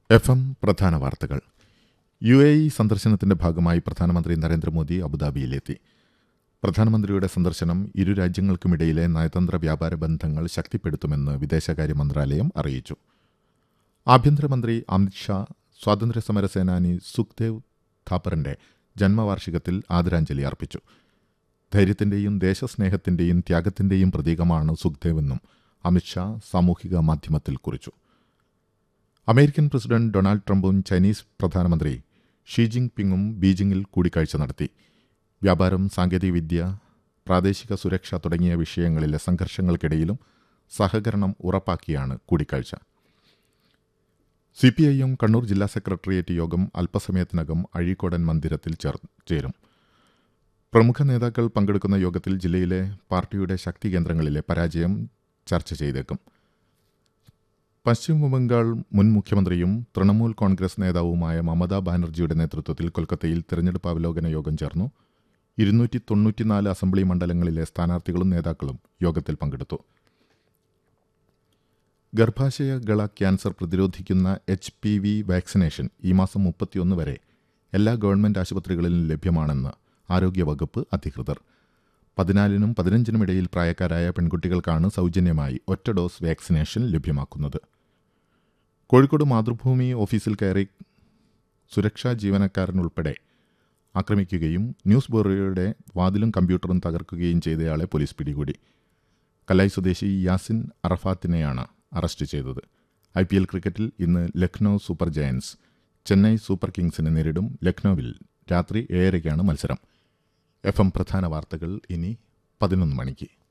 F M പ്രധാന വാർത്തകൾ U A E സന്ദർശനത്തിന്റെ ഭാഗമായി പ്രധാനമന്ത്രി നരേന്ദ്രമോദി അബുദാബിയിലെത്തി പ്രധാനമന്ത്രിയുടെ സന്ദർശനം ഇരു രാജ്യങ്ങൾക്കുമിടയിലെ നയതന്ത്ര വ്യാപാര ബന്ധങ്ങൾ ശക്തിപ്പെടുത്തുമെന്ന് വിദേശകാര്യ മന്ത്രാലയം അറിയിച്ചു ആഭ്യന്തരമന്ത്രി അമിത് ഷാ സ്വാതന്ത്ര്യസമര സേനാനി സുഖ്ദേവ് ഥാപ്പറിന്റെ ജന്മവാർഷികത്തിൽ ആദരാഞ്ജലി അർപ്പിച്ചു ധൈര്യത്തിന്റെയും ദേശസ്നേഹത്തിന്റെയും ത്യാഗത്തിന്റെയും പ്രതീകമാണ് സുഖ്ദേവെന്നും അമിത്ഷാ സാമൂഹിക മാധ്യമത്തിൽ കുറിച്ചു അമേരിക്കൻ പ്രസിഡന്റ് ഡൊണാൾഡ് ട്രംപും ചൈനീസ് പ്രധാനമന്ത്രി ഷീ ജിങ് പിങ്ങും ബീജിംഗിൽ കൂടിക്കാഴ്ച നടത്തി വ്യാപാരം സാങ്കേതികവിദ്യ പ്രാദേശിക സുരക്ഷ തുടങ്ങിയ വിഷയങ്ങളിലെ സംഘർഷങ്ങൾക്കിടയിലും സഹകരണം ഉറപ്പാക്കിയാണ് കൂടിക്കാഴ്ച C P I M Kannur ജില്ലാ സെക്രട്ടേറിയറ്റ് യോഗം അല്പസമയത്തിനകം അഴീക്കോടൻ മന്ദിരത്തിൽ ചേർ ചേരും പ്രമുഖ നേതാക്കൾ പങ്കെടുക്കുന്ന യോഗത്തിൽ ജില്ലയിലെ പാർട്ടിയുടെ ശക്തി കേന്ദ്രങ്ങളിലെ പരാജയം ചർച്ച ചെയ്തേക്കും പശ്ചിമബംഗാൾ മുൻ മുഖ്യമന്ത്രിയും തൃണമൂൽ കോൺഗ്രസ് നേതാവുമായ മമതാ ബാനർജിയുടെ നേതൃത്വത്തിൽ കൊൽക്കത്തയിൽ തെരഞ്ഞെടുപ്പ് അവലോകന യോഗം ചേർന്നു ഇരുന്നൂറ്റി തൊണ്ണൂറ്റിനാല് അസംബ്ലി മണ്ഡലങ്ങളിലെ സ്ഥാനാർത്ഥികളും നേതാക്കളും യോഗത്തിൽ പങ്കെടുത്തു ഗർഭാശയ ഗള ക്യാൻസർ പ്രതിരോധിക്കുന്ന എച്ച് പി വി വാക്സിനേഷൻ ഈ മാസം മുപ്പത്തിയൊന്ന് വരെ എല്ലാ ഗവൺമെന്റ് ആശുപത്രികളിലും ലഭ്യമാണെന്ന് ആരോഗ്യവകുപ്പ് അധികൃതർ പതിനാലിനും പതിനഞ്ചിനും ഇടയിൽ പ്രായക്കാരായ പെൺകുട്ടികൾക്കാണ് സൗജന്യമായി ഒറ്റ ഡോസ് വാക്സിനേഷൻ ലഭ്യമാക്കുന്നത് കോഴിക്കോട് മാതൃഭൂമി ഓഫീസിൽ കയറി സുരക്ഷാ ജീവനക്കാരനുൾപ്പെടെ ആക്രമിക്കുകയും ന്യൂസ് ബ്യൂറോയുടെ വാതിലും കമ്പ്യൂട്ടറും തകർക്കുകയും ചെയ്തയാളെ പോലീസ് പിടികൂടി കലായ് സ്വദേശി യാസിൻ അറഫാത്തിനെയാണ് അറസ്റ്റ് ചെയ്തത് ഐ പി എൽ ക്രിക്കറ്റിൽ ഇന്ന് Lucknow super giants Chennai super കിങ്സിനെ നേരിടും ലക്നൌവിൽ രാത്രി ഏഴരയ്ക്കാണ് മത്സരം എഫ് എം പ്രധാന വാർത്തകൾ ഇനി പതിനൊന്ന് മണിക്ക്